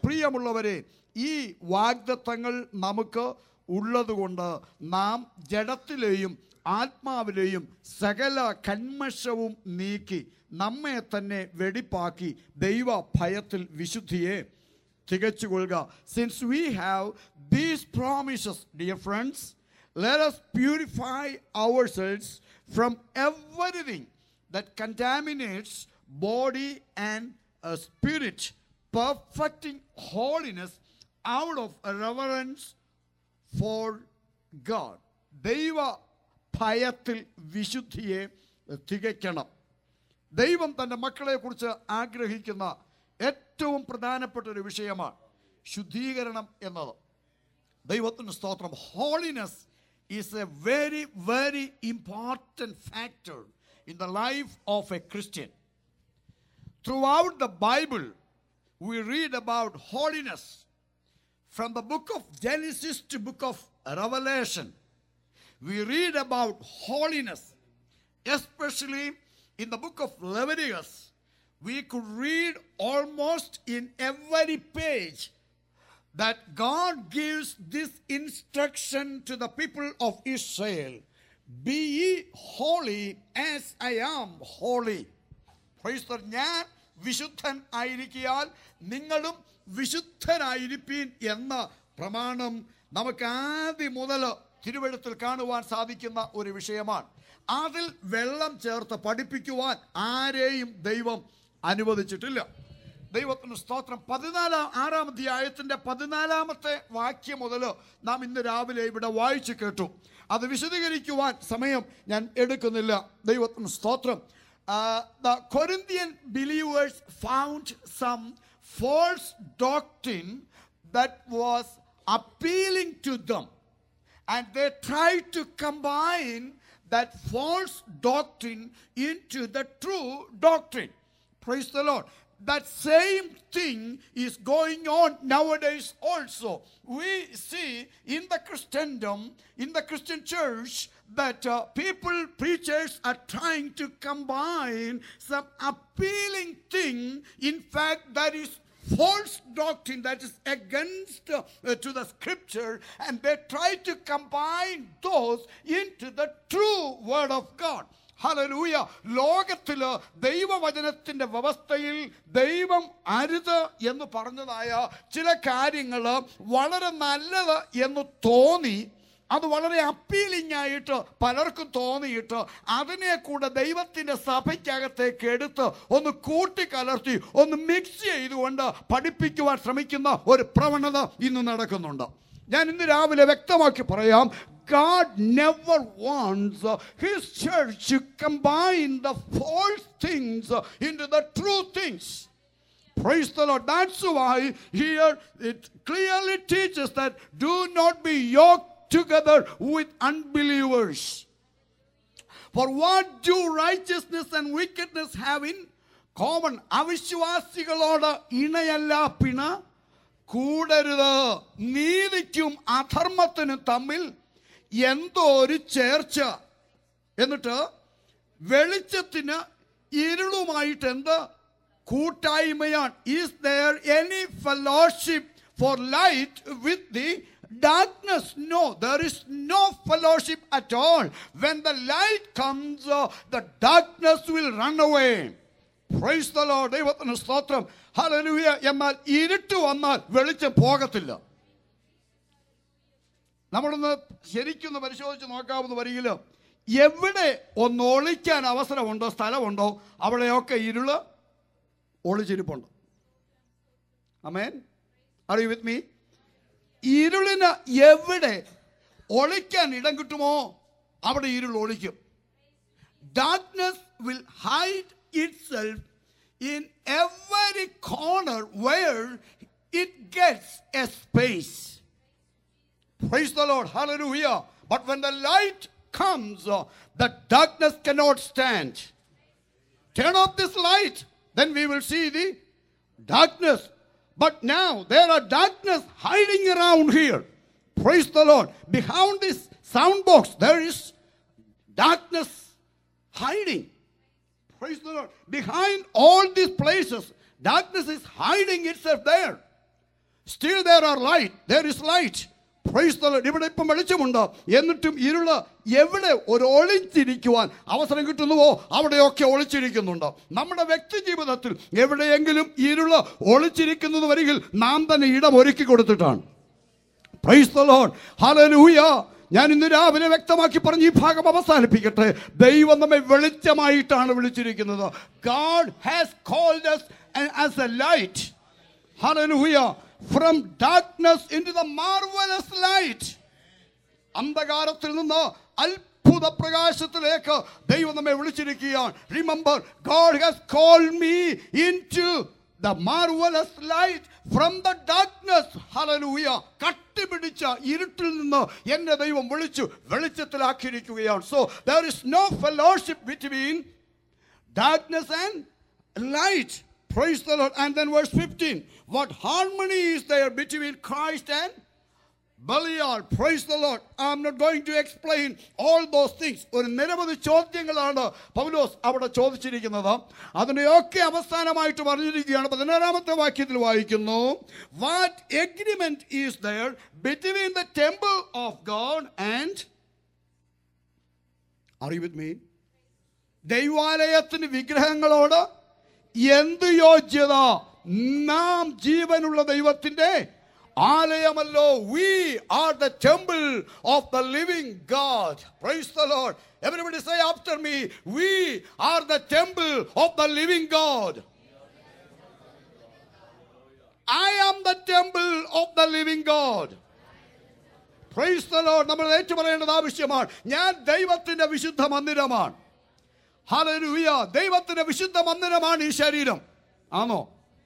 പ്രിയമുള്ളവരെ ഈ വാഗ്ദത്തങ്ങൾ നമുക്ക് ഉള്ളതുകൊണ്ട് നാം ജഡത്തിലെയും ആത്മാവിലെയും സകല കന്മഷവും നീക്കി നമ്മെ തന്നെ വെടിപ്പാക്കി ദൈവ ഭയത്തിൽ വിശുദ്ധിയെ തികച്ചുകൊള്ളുക since we have these promises dear friends let us purify ourselves from everything that contaminates body and uh, spirit, perfecting holiness out of reverence for God. ദൈവ ഭയത്തിൽ വിശുദ്ധിയെ തികയ്ക്കണം ദൈവം തൻ്റെ മക്കളെക്കുറിച്ച് ആഗ്രഹിക്കുന്ന ഏറ്റവും പ്രധാനപ്പെട്ട ഒരു വിഷയമാണ് ശുദ്ധീകരണം എന്നത് ദൈവത്തിന് സ്തോത്രം holiness is a very very important factor in the life of a Christian throughout the Bible we read about holiness from the book of Genesis to book of Revelation we read about holiness, especially in the book of Leviticus. We could read almost in every page that God gives this instruction to the people of Israel Be ye holy as I am holy. Praise the Lord. ഞാൻ വിശുദ്ധൻ ആയിരിക്കിയാൽ നിങ്ങളും വിശുദ്ധരായിരിപ്പീൻ എന്ന പ്രമാണം നമുക്ക് ആദ്യം മുതൽ തിരുവഴുത്തിൽ കാണുവാൻ സാധിക്കുന്ന ഒരു വിഷയമാണ് അതിൽ വെള്ളം ചേർത്ത് പഠിപ്പിക്കുവാൻ ആരെയും ദൈവം അനുവദിച്ചിട്ടില്ല ദൈവത്തിന് സ്തോത്രം പതിനാലാം ആറാം അധ്യായത്തിന്റെ പതിനാലാമത്തെ വാക്യം മുതൽ നാം ഇന്ന് രാവിലെ ഇവിടെ വായിച്ചു കേട്ടു അത് വിശദീകരിക്കുവാൻ സമയം ഞാൻ എടുക്കുന്നില്ല ദൈവത്തിന് സ്തോത്രം the Corinthian believers found some false doctrine that was appealing to them and they tried to combine that false doctrine into the true doctrine. Praise the Lord. That same thing is going on nowadays also. We see in the Christendom, in the Christian church, that uh, people, preachers are trying to combine some appealing thing. In fact, that is false doctrine that is against uh, to the scripture and they try to combine those into the true word of god hallelujah ലോകത്തില് ദൈവവചനത്തിന്റെ വ്യവസ്ഥയിൽ ദൈവം അരുത് എന്ന് പറഞ്ഞതായ ചില കാര്യങ്ങൾ വളരെ നല്ലത് എന്ന് തോന്നി അത് വളരെ അപ്പീലിംഗ് ആയിട്ട് പലർക്കും തോന്നിയിട്ട് അതിനെ കൂടെ ദൈവത്തിന്റെ സഭയ്ക്കകത്തേക്ക് എടുത്ത് ഒന്ന് കൂട്ടിക്കലർത്തി ഒന്ന് മിക്സ് ചെയ്തുകൊണ്ട് പഠിപ്പിക്കുവാൻ ശ്രമിക്കുന്ന ഒരു പ്രവണത ഇന്ന് നടക്കുന്നുണ്ട് ഞാൻ ഇന്ന് രാവിലെ വ്യക്തമാക്കി പറയാം God never wants uh, His church to combine the false things uh, into the true things. Praise the Lord. That's why here it clearly teaches that do not be yoked together with unbelievers. For what do righteousness and wickedness have in common? അവിശ്വാസികളോട് ഇണയല്ല പിണ കൂടരുത് നീതിക്കും അധർമ്മത്തിനും തമ്മിൽ എന്തോ ഒരു ചേർച്ച എന്നിട്ട് വെളിച്ചത്തിന് ഇരുളുമായിട്ട് എന്ത് കൂട്ടായ്മയാണ് is there any fellowship for light with the darkness no there is no fellowship at all when the light comes uh, the darkness will run away praise the lord ദൈവത്തിന് സ്തോത്രം hallelujah എന്നാൽ ഇരുട്ട് വന്നാൽ വെളിച്ചം പോകത്തില്ല നമ്മളൊന്ന് ശരിക്കൊന്ന് പരിശോധിച്ച് നോക്കാവുന്ന വരികിൽ എവിടെ ഒന്ന് ഒളിക്കാൻ അവസരമുണ്ടോ സ്ഥലമുണ്ടോ അവിടെയൊക്കെ ഇരുള് ഒളിച്ചിരിപ്പുണ്ട് amen are you with me ഇരുളിന് എവിടെ ഒളിക്കാൻ ഇടം കിട്ടുമോ അവിടെ ഇരുൾ ഒളിക്കും darkness will hide itself in every corner where it gets a space. Praise the Lord. Hallelujah. But when the light comes, uh, the darkness cannot stand. Turn off this light, then we will see the darkness. But now there are darkness hiding around here. Praise the Lord. Behind this sound box, there is darkness hiding. Praise the Lord. Behind all these places, darkness is hiding itself there. Still there are light there is light praise the Lord. ഇവിടെ ഇപ്പം വെളിച്ചമുണ്ട് എന്നിട്ടും ഇരുള് എവിടെ ഒരു ഒളിച്ചിരിക്കുവാൻ അവസരം കിട്ടുന്നുവോ അവിടെയൊക്കെ ഒളിച്ചിരിക്കുന്നുണ്ട് നമ്മുടെ വ്യക്തി ജീവിതത്തിൽ എവിടെയെങ്കിലും ഇരുള് ഒളിച്ചിരിക്കുന്നത് വരികിൽ നാം തന്നെ ഇടം ഒരുക്കി കൊടുത്തിട്ടാണ് പ്രൈസ് the Lord. Hallelujah. ഞാൻ ഇന്ന് രാവിലെ വ്യക്തമാക്കി പറഞ്ഞ് ഈ ഭാഗം അവസാനിപ്പിക്കട്ടെ ദൈവം നമ്മെ വെളിച്ചമായിട്ടാണ് വിളിച്ചിരിക്കുന്നത് God has called us as a light Hallelujah. From darkness into the marvelous light. അന്ധകാരത്തിൽ നിന്ന് അത്ഭുത പ്രകാശത്തിലേക്ക് ദൈവം നമ്മെ വിളിച്ചിരിക്കുകയാണ് remember God has called me into the marvellous light from the darkness hallelujah കട്ടിപിടിച്ച ഇരുട്ടിൽ നിന്ന് എന്നെ ദൈവം വിളിച്ചു വെളിച്ചത്തിലാക്കിയിരിക്കുകയാണ് so there is no fellowship between darkness and light. Praise the Lord. And then verse 15. What harmony is there between Christ and Belial? Praise the Lord. I'm not going to explain all those things. ഒരു നിരവധി ചോദ്യങ്ങളാണ് പൗലോസ് അവിടെ ചോദിച്ചിരിക്കുന്നത് അതിനെയൊക്കെ അവസാനമായിട്ട് പറഞ്ഞിരിക്കുകയാണ് പതിനാറാമത്തെ വാക്യത്തിൽ വായിക്കുന്നു what agreement is there between the temple of God and are you with me ദൈവാലയത്തിന് വിഗ്രഹങ്ങളോട് എന്ത് യോഗ്യത നാം ജീവനുള്ള ദൈവത്തിന്റെ ആലയമല്ലോ we are the temple of the living God praise the Lord everybody say after me we are the temple of the living God I am the temple of the living God praise the Lord നമ്മൾ ഏറ്റുപറയേണ്ടത് ആവശ്യമാണ് ഞാൻ ദൈവത്തിന്റെ വിശുദ്ധ മന്ദിരമാണ് ഹലലൂയ ദൈവത്തിന്റെ വിശുദ്ധ മന്ദിരമാണ് ഈ ശരീരം ആണോ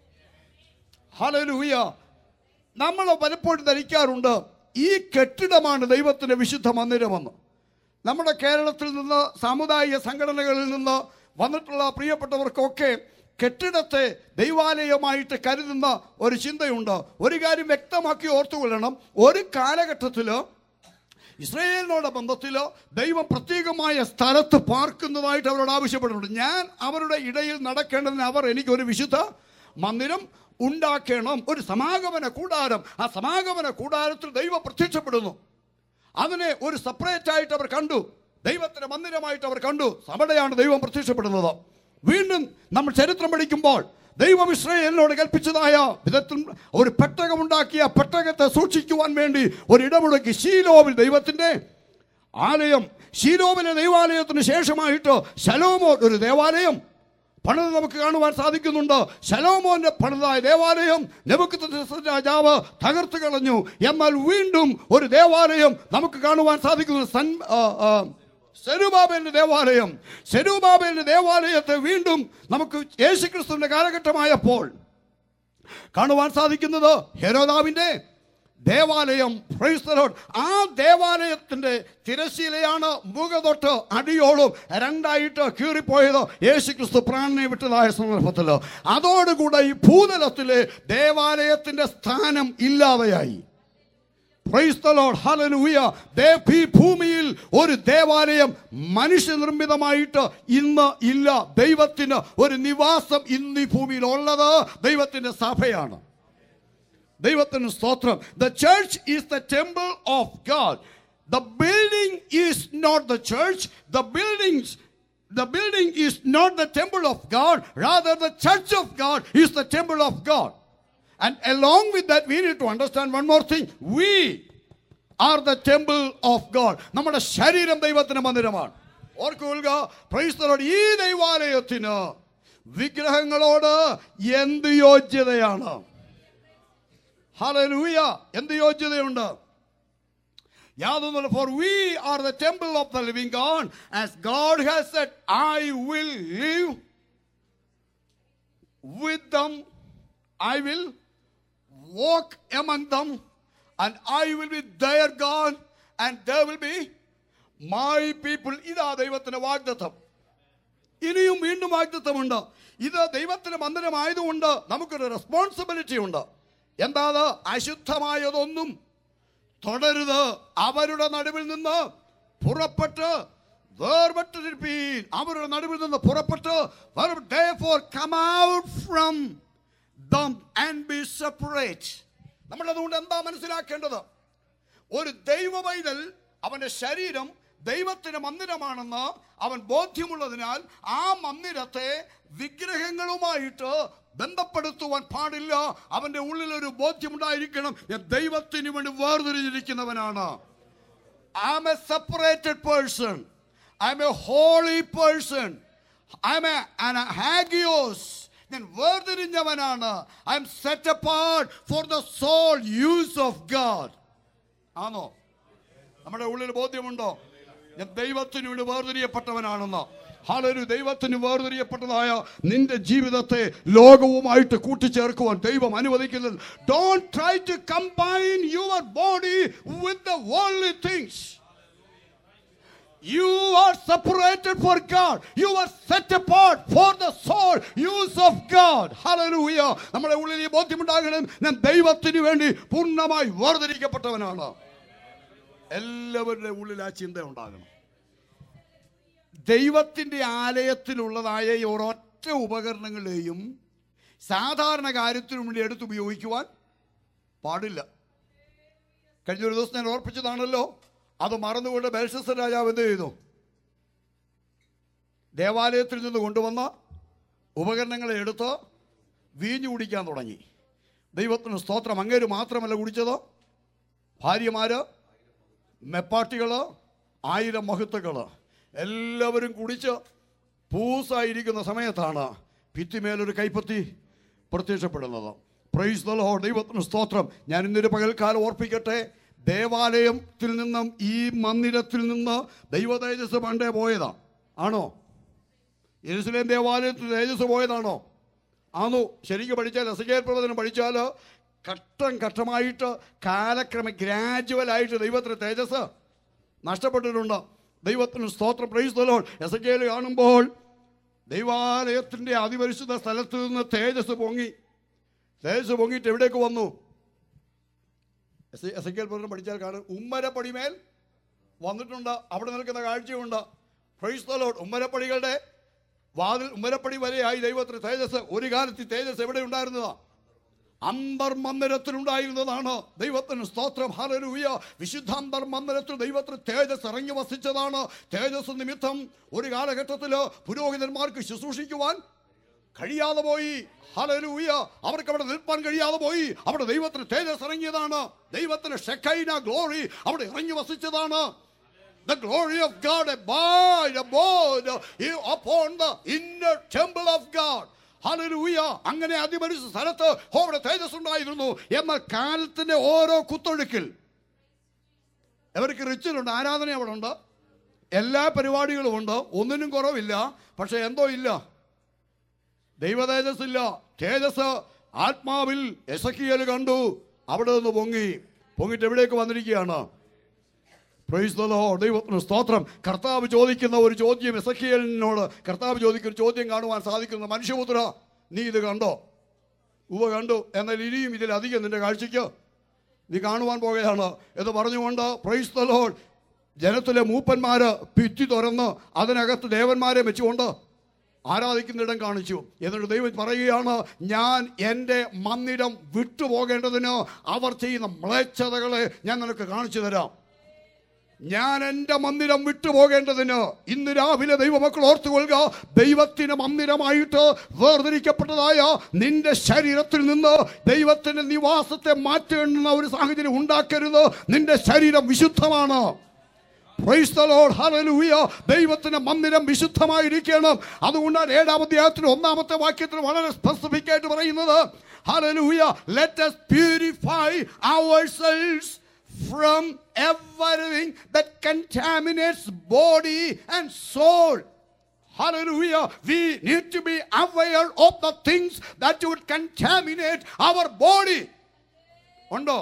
ഹലലൂയ നമ്മൾ പലപ്പോഴും ധരിക്കാറുണ്ട് ഈ കെട്ടിടമാണ് ദൈവത്തിന്റെ വിശുദ്ധ മന്ദിരമെന്ന് നമ്മുടെ കേരളത്തിൽ നിന്ന് സാമുദായിക സംഘടനകളിൽ നിന്ന് വന്നിട്ടുള്ള പ്രിയപ്പെട്ടവർക്കൊക്കെ കെട്ടിടത്തെ ദൈവാലയമായിട്ട് കരുതുന്ന ഒരു ചിന്തയുണ്ട് ഒരു കാര്യം വ്യക്തമാക്കി ഓർത്തുകൊള്ളണം ഒരു കാലഘട്ടത്തിൽ ഇസ്രയേലിനോട് ബന്ധത്തിലോ ദൈവം പ്രത്യേകമായ സ്ഥലത്ത് പാർക്കുന്നതായിട്ട് അവരോട് ആവശ്യപ്പെടുന്നുണ്ട് ഞാൻ അവരുടെ ഇടയിൽ നടക്കേണ്ടതിന് അവർ എനിക്കൊരു വിശുദ്ധ മന്ദിരം ഉണ്ടാക്കണം ഒരു സമാഗമന കൂടാരം ആ സമാഗമന കൂടാരത്തിൽ ദൈവം പ്രത്യക്ഷപ്പെടുന്നു അതിനെ ഒരു സെപ്പറേറ്റ് ആയിട്ട് അവർ കണ്ടു ദൈവത്തിന്റെ മന്ദിരമായിട്ട് അവർ കണ്ടു അവിടെയാണ് ദൈവം പ്രത്യക്ഷപ്പെടുന്നത് വീണ്ടും നമ്മൾ ചരിത്രം പഠിക്കുമ്പോൾ ദൈവം ഇസ്രയേലിനോട് കൽപ്പിച്ചതായ വിധത്തിൽ ഒരു പെട്ടകമുണ്ടാക്കിയ പെട്ടകത്തെ സൂക്ഷിക്കുവാൻ വേണ്ടി ഒരു ഇടമുടക്കി ശീലോവിൽ ദൈവത്തിന്റെ ആലയം ശീലോവിലെ ദൈവാലയത്തിന് ശേഷമായിട്ട് ശലോമോൻ ഒരു ദേവാലയം പണിത് നമുക്ക് കാണുവാൻ സാധിക്കുന്നുണ്ട് ശലോമോന്റെ പണിതായ ദേവാലയം നെബുക്കത്ത് രാജാവ് തകർത്ത് കളഞ്ഞു എന്നാൽ വീണ്ടും ഒരു ദേവാലയം നമുക്ക് കാണുവാൻ സാധിക്കുന്നു സൻ ആ, ആ, സെരുബാബേലിന്റെ ദേവാലയം സെരുബാബേലിന്റെ ദേവാലയത്തെ വീണ്ടും നമുക്ക് യേശുക്രിസ്തുവിന്റെ കാലഘട്ടമായപ്പോൾ കാണുവാൻ സാധിക്കുന്നത് ഹെരോദാവിന്റെ ദേവാലയം praise the Lord. ആ ദേവാലയത്തിന്റെ തിരശീലയാണ് മുഖ തൊട്ട് അടിയോളം രണ്ടായിട്ട് കീറിപ്പോയത് യേശു ക്രിസ്തു പ്രാണനെ വിട്ടതായ സന്ദർഭത്തിൽ അതോടുകൂടെ ഈ ഭൂതലത്തിലെ ദേവാലയത്തിന്റെ സ്ഥാനം ഇല്ലാതെയായി Praise the Lord. Hallelujah. ദേ- ഈ ഭൂമിയിൽ ഒരു ദേവാലയം മനുഷ്യനിർമ്മിതമായിട്ട് ഇന്ന് ഇല്ല ദൈവത്തിന് ഒരു നിവാസം ഇന്ന് ഈ ഭൂമിയിൽ ഉള്ളത് ദൈവത്തിന്റെ സഭയാണ് ദൈവത്തിന് സ്തോത്രം the church is the temple of God the building is not the church the buildings The building is not the temple of God, rather, the church of God is the temple of God. And along with that, we need to understand one more thing. We are the temple of God. നമ്മുടെ ശരീരം ദൈവത്തിന് മന്ദിരമാണ് ഓർക്കുക price the Lord. ഈ ദൈവാലയത്തിന് വിഗ്രഹങ്ങളോട് എന്ത് യോഗ്യതയാണ് hallelujah എന്ത് യോഗ്യതയുണ്ട് യാതൊന്നുമില്ല for we are the temple of the living God as God has said I will live with them I will walk among them and I will be their God and they will be my people ഇതാ ദൈവത്തിന്റെ വാഗ്ദത്തം ഇനിയും വീണ്ടും വാഗ്ദത്തമുണ്ട് ഇത് ദൈവത്തിന്റെ മന്ദിരമായതുകൊണ്ട് നമുക്കൊരു responsibility ഉണ്ട് എന്താ അത് അശുദ്ധമായതൊന്നും തുടരുത് അവരുടെ നടുവിൽ നിന്ന് പുറപ്പെട്ട് വേർപെട്ടിരിപ്പീൻ അവരുടെ നടുവിൽ നിന്ന് പുറപ്പെട്ട് therefore come out from them and be separate നമ്മൾ അതുകൊണ്ട് എന്താ മനസ്സിലാക്കേണ്ടത് ഒരു ദൈവ പൈതൽ അവന്റെ ശരീരം ദൈവത്തിന്റെ മന്ദിരമാണെന്ന് അവൻ ബോധ്യമുള്ളതിനാൽ ആ മന്ദിരത്തെ വിഗ്രഹങ്ങളുമായിട്ട് ബന്ധപ്പെടുത്തുവാൻ പാടില്ല അവന്റെ ഉള്ളിൽ ഒരു ബോധ്യമുണ്ടായിരിക്കണം ഞാൻ ദൈവത്തിന് വേണ്ടി വേർതിരിഞ്ഞിരിക്കുന്നവനാണ് I am a separated person I am a holy person I am a hagios ഞാൻ വേർതിരിഞ്ഞവനാണ് I am set apart for the sole use of God ആണോ നമ്മുടെ ഉള്ളിൽ ബോധ്യമുണ്ടോ ഞാൻ ദൈവത്തിന് വേണ്ടി വേർതിരിയപ്പെട്ടവനാണെന്ന് ഹാലൊരു ദൈവത്തിന് വേർതിരിയപ്പെട്ടതായ നിന്റെ ജീവിതത്തെ ലോകവുമായിട്ട് കൂട്ടിച്ചേർക്കുവാൻ ദൈവം അനുവദിക്കുന്നത് don't try to combine your body with the worldly things You are separated for God. You are set apart for the soul use of God. Hallelujah. നമ്മുടെ ഉള്ളിൽ ഈ ബോധ്യമുണ്ടാകണം ഞാൻ ദൈവത്തിന് വേണ്ടി പൂർണ്ണമായി വേർതിരിക്കപ്പെട്ടവനാണ് എല്ലാവരുടെ ഉള്ളിൽ ആ ചിന്ത ഉണ്ടാകണം ദൈവത്തിൻ്റെ ആലയത്തിലുള്ളതായ ഈ ഒരൊറ്റ ഉപകരണങ്ങളെയും സാധാരണ കാര്യത്തിനു വേണ്ടി എടുത്തുപയോഗിക്കുവാൻ പാടില്ല കഴിഞ്ഞ ഒരു ദിവസം ഞാൻ ഓർപ്പിച്ചതാണല്ലോ അത് മറന്നുകൊണ്ട് ബേൽഷസർ രാജാവ് എന്ത് ചെയ്തു ദേവാലയത്തിൽ നിന്ന് കൊണ്ടുവന്ന ഉപകരണങ്ങളെ എടുത്ത് വീഞ്ഞു കുടിക്കാൻ തുടങ്ങി ദൈവത്തിന് സ്തോത്രം അങ്ങേര് മാത്രമല്ല കുടിച്ചത് ഭാര്യമാര് മെപ്പാട്ടികള് ആയിരം മഹത്തുക്കള് എല്ലാവരും കുടിച്ച് പൂസായിരിക്കുന്ന സമയത്താണ് ഭിത്തിമേലൊരു കൈപ്പത്തി പ്രത്യക്ഷപ്പെടുന്നത് പ്രൈസ് ദ ലോർഡ് ദൈവത്തിന് സ്തോത്രം ഞാൻ ഇന്നൊരു പകൽക്കാലം ഓർപ്പിക്കട്ടെ ദേവാലയത്തിൽ നിന്നും ഈ മന്ദിരത്തിൽ നിന്ന് ദൈവ തേജസ് പണ്ടേ പോയതാ ആണോ യെരുസലേം ദേവാലയത്തിൽ തേജസ് പോയതാണോ ആണോ ശരിക്കും പഠിച്ചാൽ എസകേൽ പ്രവചനം പഠിച്ചാൽ ഘട്ടം ഘട്ടമായിട്ട് കാലക്രമം ഗ്രാജുവലായിട്ട് ദൈവത്തിന് തേജസ് നഷ്ടപ്പെട്ടിട്ടുണ്ട് ദൈവത്തിന് സ്തോത്രം പ്രൈസ്തലോ എസ് കെയിൽ കാണുമ്പോൾ ദൈവാലയത്തിൻ്റെ അതിപരിശുദ്ധ സ്ഥലത്ത് നിന്ന് തേജസ് പൊങ്ങി തേജസ് പൊങ്ങിയിട്ട് എവിടേക്ക് വന്നു എസ് എസ് കെൽ പ്രവചനം പഠിച്ചാൽ കാണും ഉമ്മരപ്പടിമേൽ വന്നിട്ടുണ്ട് അവിടെ നിൽക്കുന്ന കാഴ്ചയുണ്ട് പ്രൈസ്തലോട് ഉമ്മരപ്പടികളുടെ വാതിൽ ഉമ്മരപ്പടി വരെയായി ദൈവത്തിന് തേജസ് ഒരു കാലത്ത് ഈ തേജസ് എവിടെ ഉണ്ടായിരുന്നതാ അന്തർ മന്ദിരത്തിലുണ്ടായിരുന്നതാണ് ദൈവത്തിന് സ്തോത്രം ഹലരൂയ വിശുദ്ധ അന്തർ മന്ദിരത്തിൽ ദൈവത്തിന് തേജസ് ഇറങ്ങി വസിച്ചതാണ് തേജസ് നിമിത്തം ഒരു കാലഘട്ടത്തിൽ പുരോഹിതന്മാർക്ക് ശുശ്രൂഷിക്കുവാൻ കഴിയാതെ പോയി ഹലരൂയ അവർക്ക് അവിടെ നിൽപ്പാൻ കഴിയാതെ പോയി അവിടെ ദൈവത്തിന് തേജസ് ഇറങ്ങിയതാണ് ദൈവത്തിന് ഷെക്കൈന ഗ്ലോറി അവിടെ ഇറങ്ങി വസിച്ചതാണ് The glory of God abide, abode upon the inner temple of God. Hallelujah അങ്ങനെ അതിപരിശ സ്ഥലത്ത് അവിടെ തേജസ് ഉണ്ടായിരുന്നു എന്നാൽ കാലത്തിന്റെ ഓരോ കുത്തൊഴുക്കിൽ അവർക്ക് റിച്ചിലുണ്ട് ആരാധന അവിടെ ഉണ്ട് എല്ലാ പരിപാടികളും ഉണ്ട് ഒന്നിനും കുറവില്ല പക്ഷെ എന്തോ ഇല്ല ദൈവ തേജസ് ഇല്ല തേജസ് ആത്മാവിൽ എസക്കിയൽ കണ്ടു അവിടെ നിന്ന് പൊങ്ങി പൊങ്ങിട്ട് എവിടേക്ക് വന്നിരിക്കുകയാണ് പ്രൈസ് ദ ലോർഡ് ദൈവത്തിന് സ്തോത്രം കർത്താവ് ചോദിക്കുന്ന ഒരു ചോദ്യം എസക്കിയലിനോട് കർത്താവ് ചോദിക്കുന്ന ഒരു ചോദ്യം കാണുവാൻ സാധിക്കുന്ന മനുഷ്യപുത്ര നീ ഇത് കണ്ടോ ഉവ കണ്ടു എന്നാൽ ഇനിയും ഇതിലധികം നിന്റെ കാഴ്ചയ്ക്ക് നീ കാണുവാൻ പോകുകയാണ് എന്ന് പറഞ്ഞുകൊണ്ട് പ്രൈസ് ദ ലോർഡ് ജനത്തിലെ മൂപ്പന്മാര് ഭിത്തി തുറന്ന് അതിനകത്ത് ദേവന്മാരെ വെച്ചുകൊണ്ട് ആരാധിക്കുന്നിടം കാണിച്ചു എന്നിട്ട് ദൈവം പറയുകയാണ് ഞാൻ എൻ്റെ മന്ദിരം വിട്ടുപോകേണ്ടതിന് അവർ ചെയ്യുന്ന മ്ലേച്ഛതകളെ ഞാൻ നിനക്ക് കാണിച്ചു തരാം ഞാൻ എൻ്റെ മന്ദിരം വിട്ടുപോകേണ്ടതിന് ഇന്ന് രാവിലെ ദൈവമക്കൾ ഓർത്തുകൊള്ളുക ദൈവത്തിന് മന്ദിരമായിട്ട് വേർതിരിക്കപ്പെട്ടതായ നിന്റെ ശരീരത്തിൽ നിന്ന് ദൈവത്തിന്റെ നിവാസത്തെ മാറ്റേണ്ടുന്ന ഒരു സാഹചര്യം ഉണ്ടാക്കരുത് നിന്റെ ശരീരം വിശുദ്ധമാണ് Praise the Lord. Hallelujah. ദൈവത്തിന്റെ മന്ദിരം വിശുദ്ധമായിരിക്കണം അതുകൊണ്ടാണ് ഏഴാം അധ്യായത്തിന് ഒന്നാമത്തെ വാക്യത്തിൽ വളരെ സ്പെസിഫിക് ആയിട്ട് പറയുന്നത് Hallelujah. Let us purify ourselves from everything that contaminates body and soul. Hallelujah. We need to be aware of the things that would contaminate our body. ഉണ്ടോ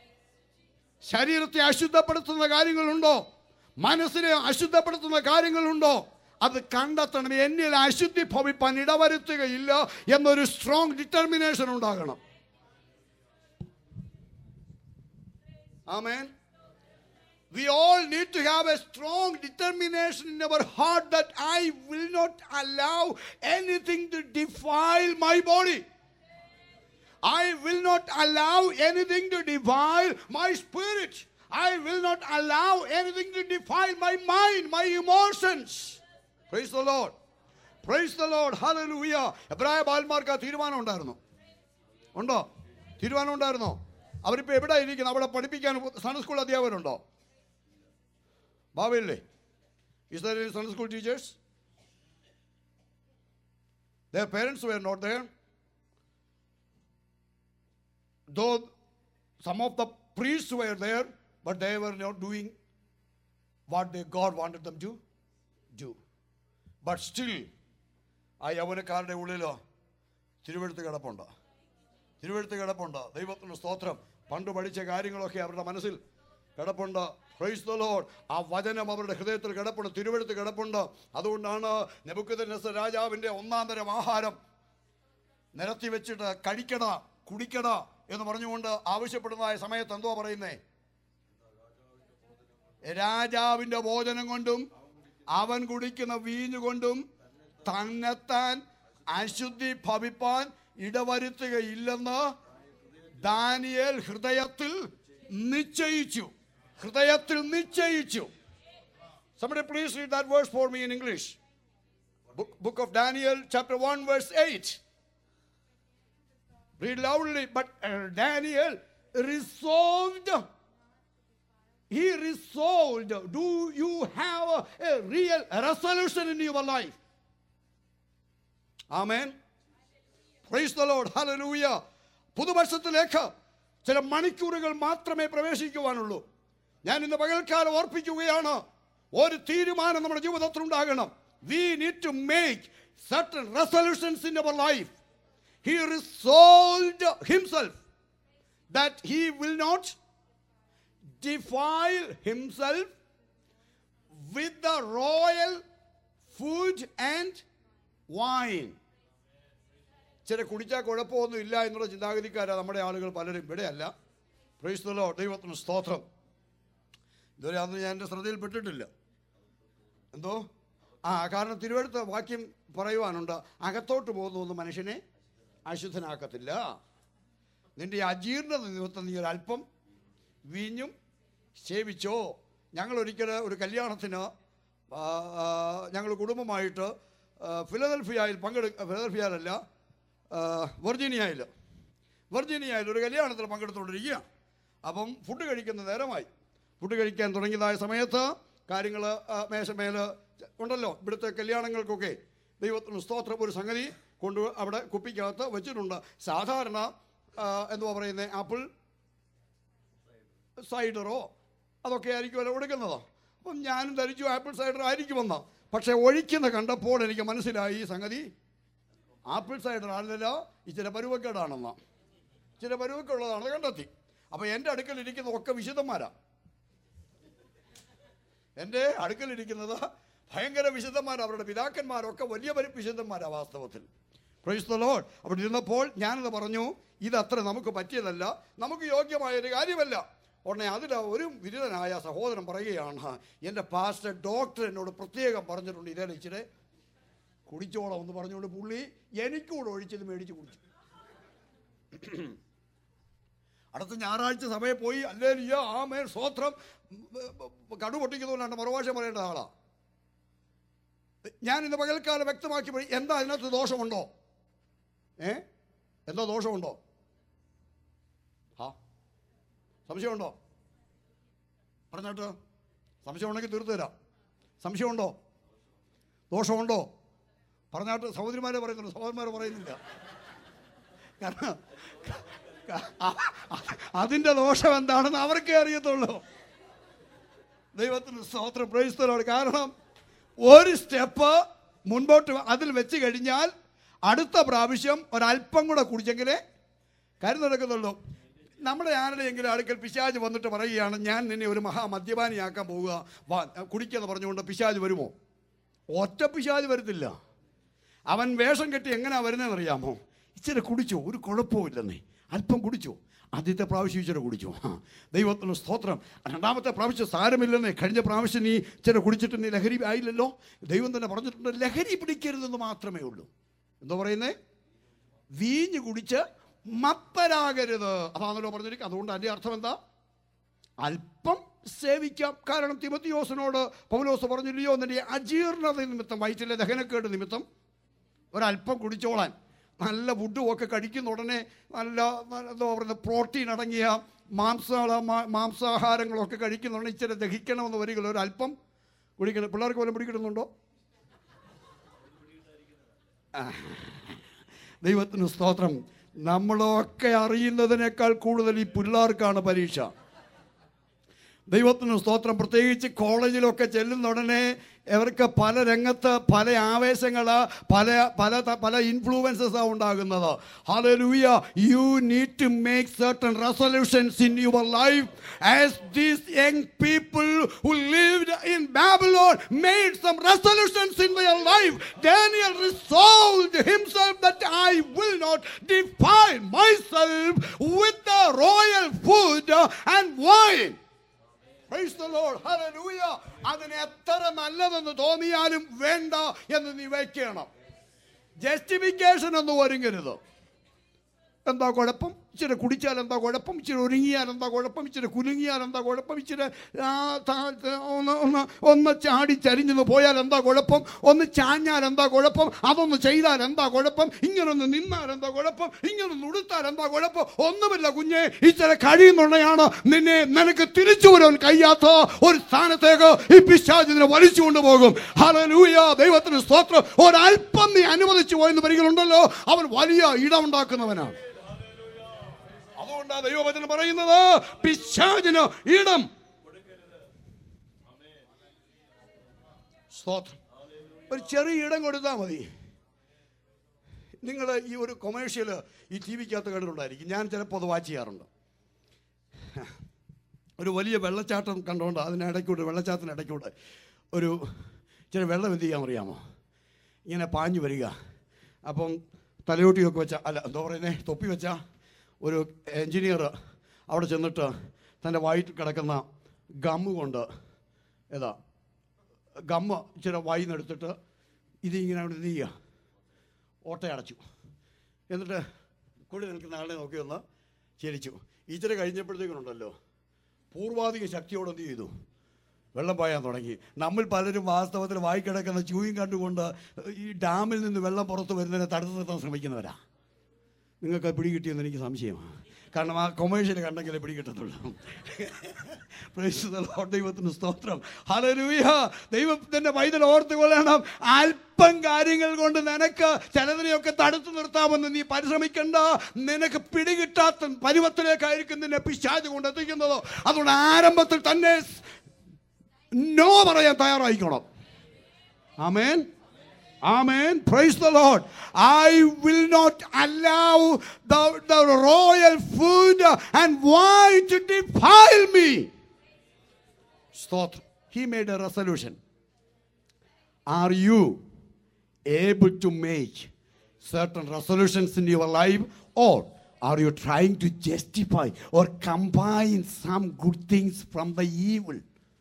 ശരീരത്തെ അശുദ്ധപ്പെടുത്തുന്ന കാര്യങ്ങളുണ്ടോ മനസ്സിനെ അശുദ്ധപ്പെടുത്തുന്ന കാര്യങ്ങളുണ്ടോ അത് കണ്ടെത്തണം എന്നിൽ അശുദ്ധി ഭവിപ്പാൻ ഇടവരുത്തുകയില്ല എന്നൊരു സ്ട്രോങ് ഡിറ്റർമിനേഷൻ ഉണ്ടാകണം ആമേൻ We all need to have a strong determination in our heart that I will not allow anything to defile my body. I will not allow anything to defile my spirit. I will not allow anything to defile my mind, my emotions. Praise the Lord. Praise the Lord. Hallelujah. എബ്രായ ബാൽമാർക്ക് ആ തീരുമാനം ഉണ്ടായിരുന്നു ഉണ്ടോ തീരുമാനം ഉണ്ടായിരുന്നോ അവരിപ്പോൾ എവിടെ ഇരിക്കുന്നു അവിടെ പഠിപ്പിക്കാൻ സൺഡേ സ്കൂൾ അധ്യാപകരുണ്ടോ ബാബയില്ലേ is there Sunday school teachers Their parents were not there. Though some of the priests were there, but they were not doing what they, God wanted them to do. But still, ആ യൗവനക്കാരുടെ ഉള്ളിലോ തിരുവെടുത്ത് കിടപ്പുണ്ട് തിരുവെടുത്ത് കിടപ്പുണ്ട് ദൈവത്തിൻ്റെ സ്തോത്രം പണ്ട് പഠിച്ച കാര്യങ്ങളൊക്കെ അവരുടെ മനസ്സിൽ കിടപ്പുണ്ട് പ്രൈസ് ദ ലോർഡ് ആ വചനം അവരുടെ ഹൃദയത്തിൽ കിടപ്പുണ്ട് തിരുവെടുത്ത് കിടപ്പുണ്ട് അതുകൊണ്ടാണ് നെബുക്കദനസ് രാജാവിൻ്റെ ഒന്നാം തരം ആഹാരം നിരത്തി വെച്ചിട്ട് കഴിക്കട കുടിക്കട എന്ന് പറഞ്ഞുകൊണ്ട് ആവശ്യപ്പെടുന്നതായ സമയത്ത് എന്തോ പറയുന്നേ രാജാവിൻ്റെ ഭോജനം കൊണ്ടും അവൻ കുടിക്കുന്ന വീഞ്ഞു കൊണ്ടും തന്നെത്താൻ അശുദ്ധി ഭവിപ്പാൻ ഇടവരുത്തുകയില്ലെന്ന് ദാനിയേൽ ഹൃദയത്തിൽ നിശ്ചയിച്ചു ഹൃദയത്തിൽ നിശ്ചയിച്ചു Somebody please read that verse for me in English. Book, book of Daniel, chapter 1, verse 8. Read loudly. But uh, Daniel resolved. He resolved. Do you have a, a real resolution in your life? Amen. Praise the Lord. Hallelujah. പുതുവർഷത്തിലേക്ക് ചില മണിക്കൂറുകൾ മാത്രമേ പ്രവേശിക്കുവാനുള്ളൂ ഞാൻ ഇന്ന് പകൽക്കാലം ഓർപ്പിക്കുകയാണ് ഒരു തീരുമാനം നമ്മുടെ ജീവിതത്തിൽ ഉണ്ടാകണം we need to make certain resolutions in our life he resolve himself that he will not defile himself with the royal food and wine. ചില കുടിച്ചാൽ കുഴപ്പമൊന്നും ഇല്ല എന്നുള്ള ചിന്താഗതിക്കാരാണ് നമ്മുടെ ആളുകൾ പലരും ഇവിടെയല്ല പ്രൈസ്തലോ ദൈവത്തിന് സ്തോത്രം ഇതുവരെ അന്ന് ഞാൻ എൻ്റെ ശ്രദ്ധയിൽപ്പെട്ടിട്ടില്ല എന്തോ ആ കാരണം തിരുവഴുത്ത വാക്യം പറയുവാനുണ്ട് അകത്തോട്ട് പോകുന്നൊന്നും മനുഷ്യനെ അശുദ്ധനാക്കത്തില്ല നിന്റെ ഈ അജീർണത നിമിത്തം നീ ഒരല്പം വീഞ്ഞും സേവിച്ചോ ഞങ്ങൾ ഒരിക്കൽ ഒരു കല്യാണത്തിന് ഞങ്ങൾ കുടുംബമായിട്ട് ആ, ഫിലദൽഫിയയിൽ പങ്കെടു ഫിലദൽഫിയയിലല്ല ആ, വെർജീനിയയിൽ വെർജീനിയയിൽ ഒരു കല്യാണത്തിൽ പങ്കെടുത്തുകൊണ്ടിരിക്കുക അപ്പം ഫുഡ് കഴിക്കുന്ന നേരമായി ഫുഡ് കഴിക്കാൻ തുടങ്ങിയതായ സമയത്ത് കാര്യങ്ങൾ മേശമേൽ ഉണ്ടല്ലോ ഇവിടുത്തെ കല്യാണങ്ങൾക്കൊക്കെ ദൈവത്തിന് സ്തോത്രം ഒരു സംഗതി കൊണ്ട് അവിടെ കുപ്പിക്കകത്ത് വെച്ചിട്ടുണ്ട് സാധാരണ ആ, എന്തുവാ പറയുന്നത് ആപ്പിൾ സൈഡറോ അതൊക്കെ ആയിരിക്കുമല്ലോ കൊടുക്കുന്നത് അപ്പം ഞാനും ധരിച്ചു ആപ്പിൾ സൈഡർ ആയിരിക്കുമെന്ന് പക്ഷേ ഒഴിക്കുന്ന കണ്ടപ്പോൾ എനിക്ക് മനസ്സിലായി ഈ സംഗതി ആപ്പിൾ സൈഡർ അല്ലല്ലോ ഇച്ചിരി പരുവക്കേടാണെന്ന് ഇച്ചിരി പരുവക്കുള്ളതാണെന്ന് കണ്ടെത്തി അപ്പോൾ എൻ്റെ അടുക്കലിരിക്കുന്ന ഒക്കെ വിശുദ്ധന്മാരാ എൻ്റെ അടുക്കലിരിക്കുന്നത് ഭയങ്കര വിശുദ്ധന്മാർ അവരുടെ പിതാക്കന്മാരൊക്കെ വലിയ പരി വിശുദ്ധന്മാരാ വാസ്തവത്തിൽ പ്രൈസ് ദ ലോഡ് അവിടെ ഇരുന്നപ്പോൾ ഞാനത് പറഞ്ഞു ഇതത്ര നമുക്ക് പറ്റിയതല്ല നമുക്ക് യോഗ്യമായ ഒരു കാര്യമല്ല ഉടനെ അതിൽ ഒരു വിരുദ്ധനായ സഹോദരൻ പറയുകയാണ് എൻ്റെ പാസ്റ്റർ ഡോക്ടർ എന്നോട് പ്രത്യേകം പറഞ്ഞിട്ടുണ്ട് ഇതേ ഇച്ചിരി കുടിച്ചോളാം എന്ന് പറഞ്ഞുകൊണ്ട് പുള്ളി എനിക്കൂടെ ഒഴിച്ചത് മേടിച്ച് കുടിച്ചു അടുത്ത ഞായറാഴ്ച സഭയിൽ പോയി അല്ലേ ആ മേൽ സ്വോത്രം കടു പൊട്ടിക്കുന്നതുകൊണ്ടാണ് മറുഭാഷ പറയേണ്ട ആളാ ഞാൻ ഇന്ന് പകൽക്കാലം വ്യക്തമാക്കി പോയി എന്താ അതിനകത്ത് ദോഷമുണ്ടോ ഏ എന്താ ദോഷമുണ്ടോ ആ സംശയമുണ്ടോ പറഞ്ഞോട്ട് സംശയമുണ്ടെങ്കിൽ തീർത്തു തരാം സംശയമുണ്ടോ ദോഷമുണ്ടോ പറഞ്ഞാട്ട് സഹോദരിമാരെ പറയുന്നുണ്ട് സഹോദരന്മാരെ പറയുന്നില്ല കാരണം അതിൻ്റെ ദോഷം എന്താണെന്ന് അവർക്കേ അറിയത്തുള്ളൂ ദൈവത്തിന് സ്തോത്രം പ്രയോഗിച്ചതോട് കാരണം ഒരു സ്റ്റെപ്പ് മുൻപോട്ട് അതിൽ വെച്ച് കഴിഞ്ഞാൽ അടുത്ത പ്രാവശ്യം ഒരല്പം കൂടെ കുടിച്ചെങ്കിലേ കാര്യം നടക്കുന്നുള്ളൂ നമ്മുടെ ആരുടെയെങ്കിലും അടുക്കൽ പിശാജ് വന്നിട്ട് പറയുകയാണ് ഞാൻ നിന്നെ ഒരു മഹാ മദ്യപാനിയാക്കാൻ പോവുക വാ കുടിക്കെന്ന് പറഞ്ഞുകൊണ്ട് പിശാജ് വരുമോ ഒറ്റ പിശാജ് വരത്തില്ല അവൻ വേഷം കെട്ടി എങ്ങനെയാ വരുന്നതെന്ന് അറിയാമോ ഇച്ചിരി കുടിച്ചോ ഒരു കുഴപ്പമില്ലെന്നേ അല്പം കുടിച്ചോ ആദ്യത്തെ പ്രാവശ്യം ഇച്ചിരി കുടിച്ചു ആ ദൈവത്തിന് സ്തോത്രം രണ്ടാമത്തെ പ്രാവശ്യം സാരമില്ലെന്നേ കഴിഞ്ഞ പ്രാവശ്യം നീ ഇച്ചിരി കുടിച്ചിട്ട് നീ ലഹരി ആയില്ലല്ലോ ദൈവം തന്നെ പറഞ്ഞിട്ടുണ്ട് ലഹരി പിടിക്കരുതെന്ന് മാത്രമേ ഉള്ളൂ എന്തോ പറയുന്നേ വീഞ്ഞ് കുടിച്ച് മത്തരാകരുത് അതാണല്ലോ പറഞ്ഞിരിക്കുക അതുകൊണ്ട് അതിൻ്റെ അർത്ഥം എന്താ അല്പം സേവിക്കാം കാരണം തിമത്തിയോസിനോട് പൗലോസ് പറഞ്ഞില്ലയോ നിന്റെ അജീർണത നിമിത്തം വയറ്റിലെ ദഹനക്കേട് നിമിത്തം ഒരല്പം കുടിച്ചോളാൻ നല്ല ഫുഡും ഒക്കെ കഴിക്കുന്ന ഉടനെ നല്ല നല്ല എന്താ പറയുക പ്രോട്ടീൻ അടങ്ങിയ മാംസ മാംസാഹാരങ്ങളൊക്കെ കഴിക്കുന്ന ഉടനെ ഇച്ചിരി ദഹിക്കണമെന്ന് വരികയില്ല ഒരല്പം കുടിക്കണം പിള്ളേർക്ക് വല്ലതും പിടിക്കിടുന്നുണ്ടോ ആ. ദൈവത്തിന് സ്തോത്രം നമ്മളൊക്കെ അറിയുന്നതിനേക്കാൾ കൂടുതൽ ഈ പിള്ളേർക്കാണ് പരീക്ഷ ദൈവത്തിന് സ്തോത്രം പ്രത്യേകിച്ച് കോളേജിലൊക്കെ ചെല്ലുന്ന ഉടനെ ഇവർക്ക് പല രംഗത്ത് പല ആവേശങ്ങൾ പല പല ത- പല ഇൻഫ്ലുവൻസസ് ഉണ്ടാകുന്നത് hallelujah you need to make certain resolutions in your life as these young people who lived in Babylon made some resolutions in their life daniel resolved himself that i will not defile myself with the royal food and wine Praise the Lord. Hallelujah. അതിന് എത്ര നല്ലതെന്ന് തോന്നിയാലും വേണ്ട എന്ന് നീ വയ്ക്കണം justification ഒന്നും ഒരുങ്ങരുത് എന്താ കുഴപ്പം ഇച്ചിരി കുടിച്ചാൽ എന്താ കുഴപ്പം ഇച്ചിരി ഒരുങ്ങിയാൽ എന്താ കുഴപ്പം ഇച്ചിരി കുലുങ്ങിയാൽ എന്താ കുഴപ്പം ഇച്ചിരി ആ, താ- ത- ഒന്ന് ഒന്ന് ഒന്ന് ചാടി ചരിഞ്ഞെന്ന് പോയാൽ എന്താ കുഴപ്പം ഒന്ന് ചാഞ്ഞാൽ എന്താ കുഴപ്പം അതൊന്ന് ചെയ്താൽ എന്താ കുഴപ്പം ഇങ്ങനൊന്ന് നിന്നാൽ എന്താ കുഴപ്പം ഇങ്ങനൊന്ന് ഉടുത്താൽ എന്താ കുഴപ്പം ഒന്നുമില്ല കുഞ്ഞെ ഇച്ചിരി കഴിയുന്നുണ്ടെയാണ് നിന്നെ നിനക്ക് തിരിച്ചു വരാൻ കഴിയാത്ത ഒരു സ്ഥാനത്തേക്ക് ഈ പിശാചിനെ വലിച്ചു കൊണ്ടുപോകും ഹല്ലേലൂയ ദൈവത്തിന് സ്തോത്രം ഒരല്പം നീ അനുവദിച്ചു പോയെന്ന് വരികളുണ്ടല്ലോ അവൻ വലിയ ഇടമുണ്ടാക്കുന്നവനാണ് അതുകൊണ്ടാണ് ദൈവവചനം പറയുന്നത് പിശാചിന് ഇടം സ്തോത്രം ഒരു ചെറിയ ഇടം കൊടുത്താൽ മതി നിങ്ങൾ ഈ ഒരു കൊമേഴ്ഷ്യൽ ഈ ടി വിക്കകത്ത് കണ്ടിട്ടുണ്ടായിരിക്കും ഞാൻ ചിലപ്പോൾ അത് വാച്ച് ചെയ്യാറുണ്ട് ഒരു വലിയ വെള്ളച്ചാട്ടം കണ്ടുകൊണ്ട് അതിനിടയ്ക്കൂടെ വെള്ളച്ചാട്ടത്തിന് ഇടയ്ക്കൂടെ ഒരു ചില വെള്ളം എന്ത് ചെയ്യാൻ അറിയാമോ ഇങ്ങനെ പാഞ്ഞു വരിക അപ്പം തലയോട്ടിയൊക്കെ വെച്ച അല്ല എന്താ പറയുന്നത് തൊപ്പി വെച്ച ഒരു എൻജിനീയർ അവിടെ ചെന്നിട്ട് തൻ്റെ വായിട്ട് കിടക്കുന്ന ഗമ്മ് കൊണ്ട് ഏതാ ഗമ്മ് ഇച്ചിരി വായിൽ നിന്ന് എടുത്തിട്ട് ഇതിങ്ങനെ അവിടെ എന്ത് ചെയ്യുക ഓട്ടയടച്ചു എന്നിട്ട് കൂടി നിൽക്കുന്ന ആളെ നോക്കി ഒന്ന് ചിരിച്ചു ഇച്ചിരി കഴിഞ്ഞപ്പോഴത്തേക്കുണ്ടല്ലോ പൂർവാധിക ശക്തിയോട് എന്ത് ചെയ്തു വെള്ളം പായാൻ തുടങ്ങി നമ്മൾ പലരും വാസ്തവത്തിൽ വായിക്കിടക്കുന്ന ചൂയും കണ്ടുകൊണ്ട് ഈ ഡാമിൽ നിന്ന് വെള്ളം പുറത്ത് വരുന്നതിനെ തടുത്തു നിർത്താൻ ശ്രമിക്കുന്നവരാ നിങ്ങൾക്ക് അത് പിടികിട്ടിയെന്ന് എനിക്ക് സംശയമാണ് കാരണം ആ കൊമേഴ്ഷ്യൽ കണ്ടെങ്കിലേ പിടികിട്ടത്തുള്ളൂ Praise the Lord. ദൈവത്തിന് സ്തോത്രം ഹല്ലേലൂയ ദൈവത്തിന്റെ പൈതൽ ഓർത്ത് കൊള്ളണം അല്പം കാര്യങ്ങൾ കൊണ്ട് നിനക്ക് ചിലതിനെയൊക്കെ തടുത്തു നിർത്താമെന്ന് നീ പരിശ്രമിക്കണ്ട നിനക്ക് പിടികിട്ടാത്ത പരുവത്തിലേക്കായിരിക്കും നിന്നെ പിശാച് കൊണ്ട് എത്തിക്കുന്നത് അതുകൊണ്ട് ആരംഭത്തിൽ തന്നെ നോ പറയാൻ തയ്യാറായിക്കണം ആമേൻ Amen. Praise the Lord. I will not allow the, the royal food and wine to defile me. Stotram. He made a resolution. Are you able to make certain resolutions in your life or are you trying to justify or combine some good things from the evil?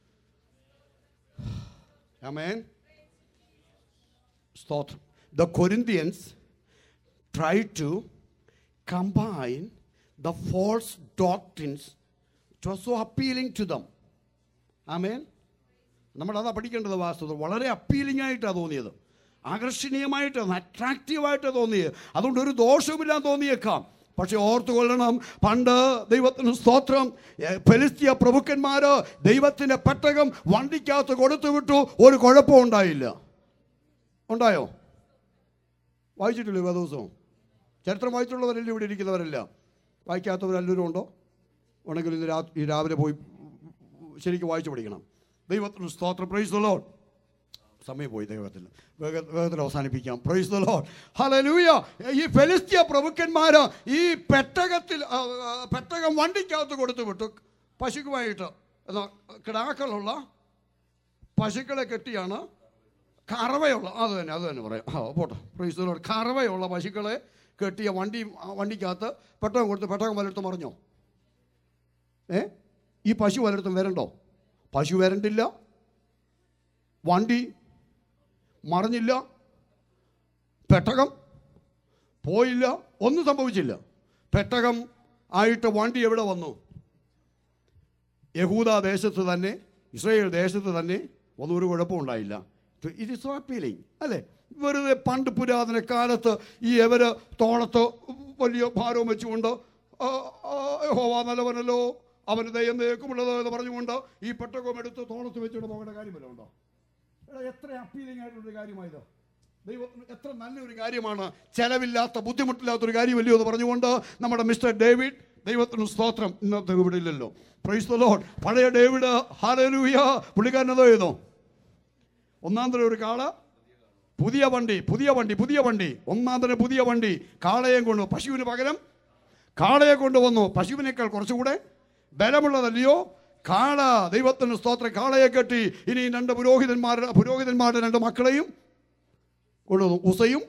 Amen. Stotram. The Corinthians tried to combine the false doctrines. It was so appealing to them. Amen. നമ്മളതാ പഠിക്കേണ്ടത് വാസ്തവം വളരെ appealing ആയിട്ടാണ് തോന്നിയത് ആകർഷണീയമായിട്ടാണ് അട്രാക്റ്റീവായിട്ടാണ് തോന്നിയത് അതുകൊണ്ട് ഒരു ദോഷവുമില്ലാന്ന് തോന്നിയേക്കാം പക്ഷെ ഓർത്തുകൊള്ളണം പണ്ട് ദൈവത്തിന് സ്തോത്രം എ, ഫെലിസ്തീയ പ്രഭുക്കന്മാര് ദൈവത്തിന്റെ പെട്ടകം വണ്ടിക്കകത്ത് കൊടുത്തു വിട്ടു ഒരു കുഴപ്പവും ഉണ്ടായില്ല ഉണ്ടായോ വായിച്ചിട്ടില്ലേ ദിവസവും ചരിത്രം വായിച്ചുള്ളവരല്ലേ ഇവിടെ ഇരിക്കുന്നവരല്ല വായിക്കാത്തവരെല്ലാവരും ഉണ്ടോ ഉണ്ടെങ്കിൽ ഇന്ന് രാ ഈ രാവിലെ പോയി ശരിക്കും വായിച്ചു പഠിക്കണം ദൈവത്തിന് സ്തോത്രം പ്രൈസ് ദ ലോഡ് സമയം പോയി ദൈവത്തിൽ വേഗ വേഗത്തിൽ അവസാനിപ്പിക്കാം പ്രൈസ് ദ ലോഡ് ഹല്ലേലൂയ ഈ ഫെലിസ്തീയ പ്രഭുക്കന്മാർ ഈ പെട്ടകത്തിൽ ആ, ആ, പെട്ടകം വണ്ടിക്കകത്ത് കൊടുത്തു വിട്ടു പശുക്കുമായിട്ട് എന്നാ കിടാക്കളുള്ള പശുക്കളെ കെട്ടിയാണ് കറവയുള്ള അത് തന്നെ അത് തന്നെ പറയാം ആ പോട്ടെ പ്രൈസ് ദ ലോഡ് കറവയുള്ള പശുക്കളെ കെട്ടിയ വണ്ടി ആ വണ്ടിക്കകത്ത് പെട്ടകം കൊടുത്ത് പെട്ടകം വലയിടത്ത് മറിഞ്ഞോ ഏ ഈ പശു വലയിടത്തും വരണ്ടോ പശു വരണ്ടില്ല വണ്ടി മറിഞ്ഞില്ല പെട്ടകം പോയില്ല ഒന്നും സംഭവിച്ചില്ല പെട്ടകം ആയിട്ട് വണ്ടി എവിടെ വന്നു യഹൂദ ദേശത്ത് തന്നെ ഇസ്രയേൽ ദേശത്ത് തന്നെ ഒന്നും ഒരു കുഴപ്പമുണ്ടായില്ല ഇറ്റ് ഇസ് അപ്പീലിംഗ് അല്ലേ വെറുതെ പണ്ട് പുരാതന കാലത്ത് ഈ എവര് തോളത്ത് വലിയ ഭാരവും വെച്ചുകൊണ്ട് ആ, ആ, യഹോവ നല്ലവനല്ലോ അവന് ദയം തേക്കുമുള്ളത് എന്ന് പറഞ്ഞുകൊണ്ട് ഈ പെട്ടകം എടുത്ത് തോളത്ത് വെച്ചുകൊണ്ട് പോകേണ്ട കാര്യമല്ലോ ഉണ്ടോ എടാ എത്ര അപ്പീലിംഗ് ആയിട്ടുള്ളൊരു കാര്യമായത് ദൈവത്തിന് എത്ര നല്ലൊരു കാര്യമാണ് ചെലവില്ലാത്ത ബുദ്ധിമുട്ടില്ലാത്തൊരു കാര്യമല്ലയോ എന്ന് പറഞ്ഞുകൊണ്ട് നമ്മുടെ മിസ്റ്റർ ഡേവിഡ് ദൈവത്തിന് സ്തോത്രം ഇന്നത്തെ ഇവിടെ ഇല്ലല്ലോ പ്രൈസ് ദ ലോർഡ് പഴയ ഡേവിഡ് ഹാലലൂയ പുള്ളിക്കാരൻ എന്തോ ചെയ്തോ ഒന്നാം തരം ഒരു കാള പുതിയ വണ്ടി പുതിയ വണ്ടി പുതിയ വണ്ടി ഒന്നാം തരം പുതിയ വണ്ടി കാളയെ കൊണ്ട് പശുവിന് പകരം കാളയെ കൊണ്ടുവന്നു പശുവിനേക്കാൾ കുറച്ചുകൂടെ ബലമുള്ളതല്ലയോ കാള ദൈവത്തിന് സ്തോത്രം കാളയെ കെട്ടി ഇനി രണ്ട് പുരോഹിതന്മാരുടെ പുരോഹിതന്മാരുടെ രണ്ട് മക്കളെയും കൊണ്ടുവന്നു ഉസയും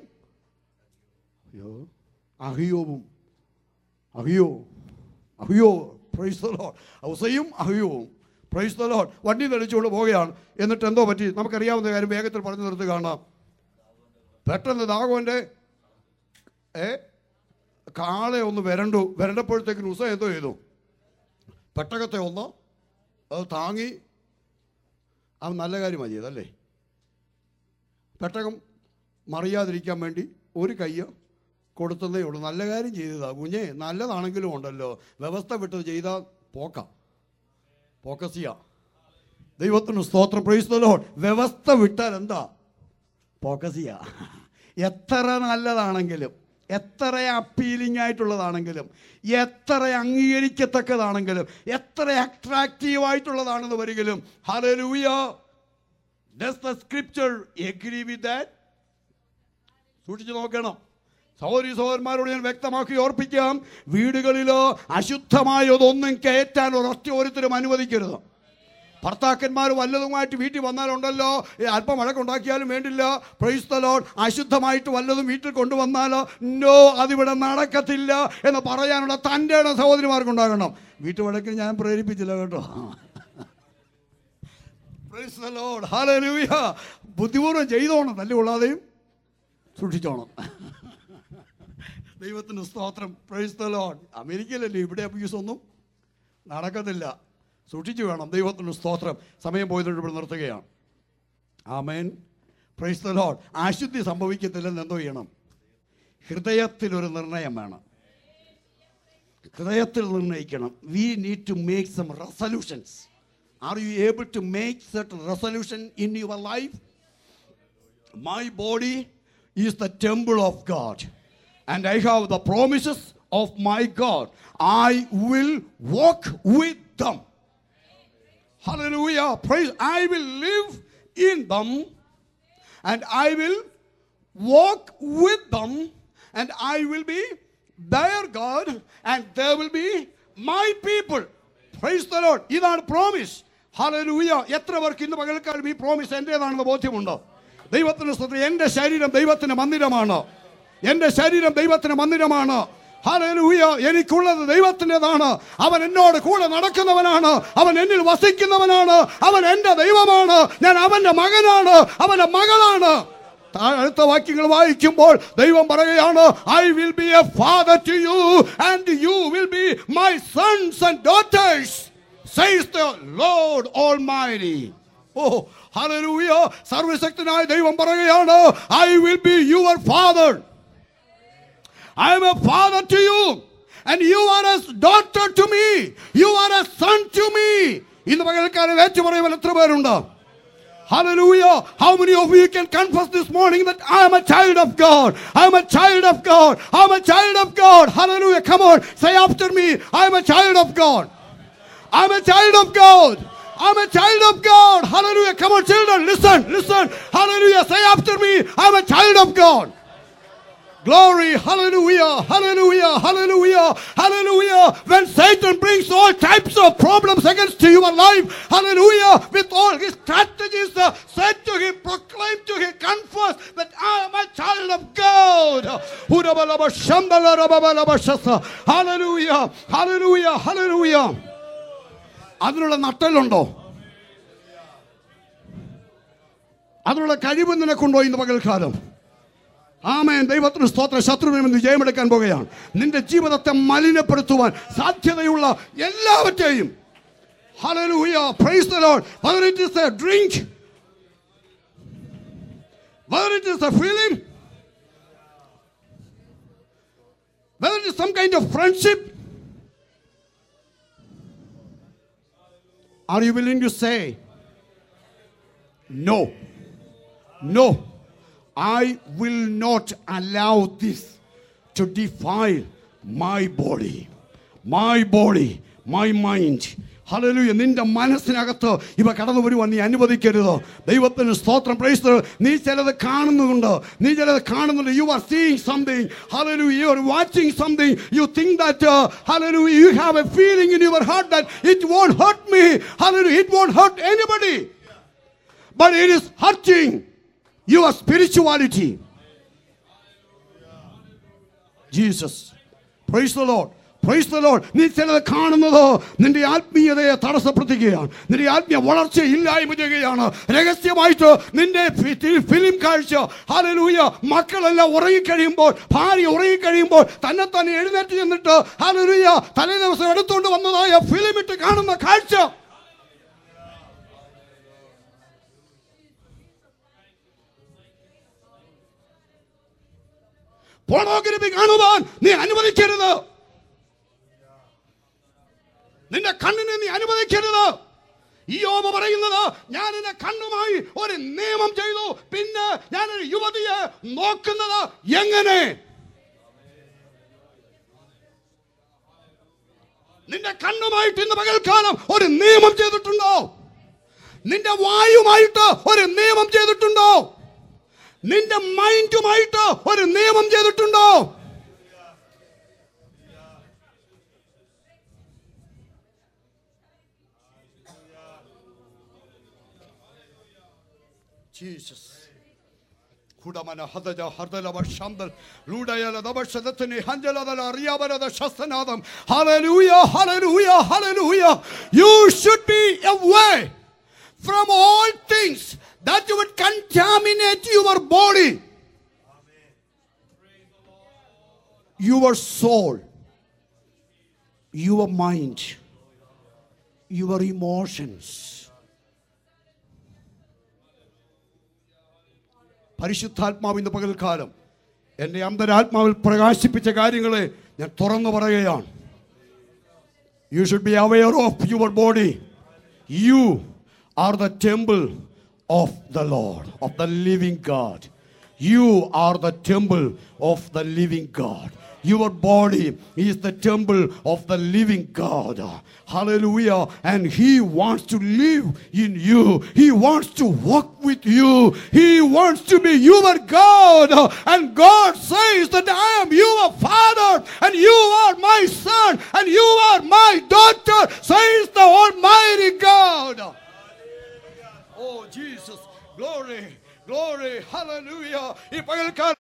അയ്യോ അഹിയോവും Ahio Ahio praise the Lord ഉസയും അഹിയോവും പ്രൈസ് ദ ലോർഡ് വണ്ടി തെളിച്ചുകൊണ്ട് പോവുകയാണ് എന്നിട്ട് എന്തോ പറ്റി നമുക്കറിയാവുന്ന കാര്യം വേഗത്തിൽ പറഞ്ഞു നിർത്തി കാണാം പെട്ടെന്ന് ദാഗോന്റെ ഏ കാളെ ഒന്ന് വരണ്ടു വരണ്ടപ്പോഴത്തേക്കിന് ഉസ എന്തോ ചെയ്തു പെട്ടകത്തെ ഒന്ന് അത് താങ്ങി അവൻ നല്ല കാര്യമാണ് ചെയ്തല്ലേ പെട്ടകം മറിയാതിരിക്കാൻ വേണ്ടി ഒരു കയ്യ് കൊടുത്തതേ ഉള്ളൂ നല്ല കാര്യം ചെയ്തതാ കുഞ്ഞെ നല്ലതാണെങ്കിലും ഉണ്ടല്ലോ വ്യവസ്ഥ വിട്ടത് ചെയ്താൽ പോക്ക പോക്കസിയ ദൈവത്തിന് സ്തോത്രം പ്രയോഗിച്ചതല്ലോ വ്യവസ്ഥ വിട്ടാൽ എന്താ പോക്കസിയ എത്ര നല്ലതാണെങ്കിലും എത്ര അപ്പീലിംഗ് ആയിട്ടുള്ളതാണെങ്കിലും എത്ര അംഗീകരിക്കത്തക്കതാണെങ്കിലും എത്ര അട്രാക്റ്റീവ് ആയിട്ടുള്ളതാണെന്ന് വരികിലും hallelujah does the scripture agree with that സൂക്ഷിച്ചു നോക്കണം സഹോദരി സഹോദരന്മാരോട് ഞാൻ വ്യക്തമാക്കി ഓർപ്പിക്കാം വീടുകളിലോ അശുദ്ധമായതൊന്നും കയറ്റാൻ ഒരൊറ്റ ഒരുത്തരും അനുവദിക്കരുത് ഭർത്താക്കന്മാർ വല്ലതുമായിട്ട് വീട്ടിൽ വന്നാലുണ്ടല്ലോ ഈ അല്പം വഴക്കുണ്ടാക്കിയാലും വേണ്ടില്ല പ്രൈസ് ദ ലോർഡ് അശുദ്ധമായിട്ട് വല്ലതും വീട്ടിൽ കൊണ്ടുവന്നാലോ നോ അതിവിടെ നടക്കത്തില്ല എന്ന് പറയാനുള്ള തൻ്റെ ഇടം സഹോദരിമാർക്കുണ്ടാകണം വീട്ടുവഴക്കിന് ഞാൻ പ്രേരിപ്പിച്ചില്ല കേട്ടോ പ്രൈസ് ദ ലോർഡ് ഹല്ലേലൂയ ബുദ്ധിപൂർവ്വം ചെയ്തോണം തല്ലുകൊള്ളാതെയും സൂക്ഷിച്ചോണം ദൈവത്തിന് സ്തോത്രം പ്രൈസ് ദ ലോർഡ് അമേരിക്കയിലല്ലേ ഇവിടെ അബ്യൂസ് ഒന്നും നടക്കത്തില്ല സൂക്ഷിച്ചു വേണം ദൈവത്തിന് സ്തോത്രം സമയം പോയതുകൊണ്ട് ഇവിടെ നിർത്തുകയാണ് ആമേൻ പ്രൈസ് ദ ലോർഡ് അശുദ്ധി സംഭവിക്കത്തില്ലെന്ന് എന്തോ ചെയ്യണം ഹൃദയത്തിലൊരു നിർണയം വേണം ഹൃദയത്തിൽ നിർണ്ണയിക്കണം we need to make some resolutions are you able to make certain resolution in your life My body is the temple of God, and I have the promises of my God. I will walk with them. Hallelujah. Praise. I will live in them, and I will walk with them, and I will be their God, and they will be my people. Praise the Lord. ഇതാണ് promise hallelujah എത്ര പേർക്ക് ഇന്ന് പകൽക്കാലം ഈ promise എൻ്റേതാണെന്ന് ബോധ്യമുണ്ടോ ദൈവത്തിന് സ്തുതി എൻ്റെ ശരീരം ദൈവത്തിന് മന്ദിരമാണ് എൻ്റെ ശരീരം ദൈവത്തിന് മന്ദിരമാണ് ഹല്ലേലൂയ എനിക്കുള്ളത് ദൈവത്തിൻ്റെതാണ് അവൻ എന്നോട് കൂടെ നടക്കുന്നവനാണ് അവൻ എന്നിൽ വസിക്കുന്നവനാണ് അവൻ എൻ്റെ ദൈവമാണ് ഞാൻ അവൻ്റെ മകനാണ് അവൻ്റെ മകളാണ് താഴെ അടുത്ത വാക്യങ്ങൾ വായിക്കുമ്പോൾ ദൈവം പറയുകയാണ് I will be a father to you and you will be my sons and daughters says the Lord Almighty. Oh hallelujah സർവശക്തനായ ദൈവം പറയുകയാണ് I will be your father I am a father to you and you are a daughter to me you are a son to me ഇന്ന് പകൽക്കാലം ഏറ്റു പറയുമ്പോൾ എത്ര പേരുണ്ട് Hallelujah. How many of you can confess this morning that I am a child of God? I am a child of God. I am a child of God. Hallelujah. Come on. Say after me. I am a child of God. I'm a child of God. I'm a child of God. Hallelujah. Come on, children. Listen. Listen. Hallelujah. Say after me. I'm a child of God. Glory, hallelujah, hallelujah, hallelujah, hallelujah. When Satan brings all types of problems against your life, hallelujah, with all his strategies, uh, say to him, proclaim to him, confess that I am a child of God. Hurabalaba shambalarababa shasa. Hallelujah, hallelujah, hallelujah. അതിനുള്ള നട്ടലുണ്ടോ അതിനുള്ള കഴിവ് നിനക്കുണ്ടോ ഇന്ന് പകൽക്കാലം ആമേൻ ദൈവത്തിന് സ്തോത്ര ശത്രുവിനെ നിന്ന് ജയമെടുക്കാൻ പോകുകയാണ് നിന്റെ ജീവിതത്തെ മലിനപ്പെടുത്തുവാൻ സാധ്യതയുള്ള എല്ലാവറ്റെയും Hallelujah. Praise the Lord. Whether it is a drink, whether it is a film, whether it is some kind of friendship, are you willing to say, No, no, I will not allow this to defile my body, my body, my mind. ഹലലുയ നിന്റെ മനസ്സിനകത്ത് ഇവ കടന്നു വരുവാൻ നീ അനുവദിക്കരുത് ദൈവത്തിന് സ്തോത്രം price നീ ചിലത് കാണുന്നുണ്ട് നീ ചിലത് കാണുന്നുണ്ട് യു ആർ സീയിങ് സംതിങ് ഹലലു you are watching something you think that ഹലലു you have a feeling in your heart that it won't hurt me ഹലലു it won't hurt anybody but it is hurting your spirituality. Jesus. Praise the Lord. Praise the Lord. നീ ചിലത് കാണുന്നത് നിന്റെ ആത്മീയതയെ തടസ്സപ്പെടുത്തുകയാണ് നിന്റെ ആത്മീയ വളർച്ച ഇല്ലായ്മ ചെയ്യുകയാണ് രഹസ്യമായിട്ട് നിന്റെ ഫിലിം കാഴ്ച ഹാലലൂയ മക്കളെല്ലാം ഉറങ്ങിക്കഴിയുമ്പോൾ ഭാര്യ ഉറങ്ങിക്കഴിയുമ്പോൾ തന്നെ തന്നെ എഴുന്നേറ്റ് ചെന്നിട്ട് ഹാലലൂയ തലേ ദിവസം എടുത്തുകൊണ്ട് വന്നതായ ഫിലിം ഇട്ട് കാണുന്ന കാഴ്ച പോണോഗ്രഫി കാണുവാൻ നീ അനുവദിക്കരുത് നിന്റെ കണ്ണിനെ നീ അനുവദിക്കരുത് ഈ യോബ പറയുന്നത് ഞാൻ എന്റെ കണ്ണുമായി ഒരു നിയമം ചെയ്തു പിന്നെ ഞാൻ ഒരു യുവതിയെ നോക്കുന്നത് എങ്ങനെ നിന്റെ കണ്ണുമായിട്ട് ഇന്ന് പകൽക്കാലം ഒരു നിയമം ചെയ്തിട്ടുണ്ടോ നിന്റെ വായുമായിട്ട് ഒരു നിയമം ചെയ്തിട്ടുണ്ടോ നിന്റെ മൈൻഡുമായിട്ട് ഒരു നിയമം ചെയ്തിട്ടുണ്ടോ ജീസസ് ഹുഡമന ഹദജ ഹർദലവ ശാന്തൽ ലൂഡയല ദവശദത്തിനി ഹഞ്ചലദല അറിയാവരദ ശസ്തനാദം hallelujah hallelujah hallelujah you should be away from all things that would contaminate your body your soul your mind your emotions പരിശുദ്ധാത്മാവ് ഇന്ന് പകൽക്കാലം എൻ്റെ അന്തരാത്മാവിൽ പ്രകാശിപ്പിച്ച കാര്യങ്ങളെ ഞാൻ തുറന്നു പറയുകയാണ് you should be aware of your body you are the temple of the Lord of the living God you are the temple of the living God Your body is the temple of the living God. Hallelujah. And He wants to live in you. He wants to walk with you. He wants to be your God. And God says that I am your Father and you are my son and you are my daughter, says the Almighty God. Oh, Jesus. Glory. Glory. Hallelujah. ഈ പകൽക്കാലം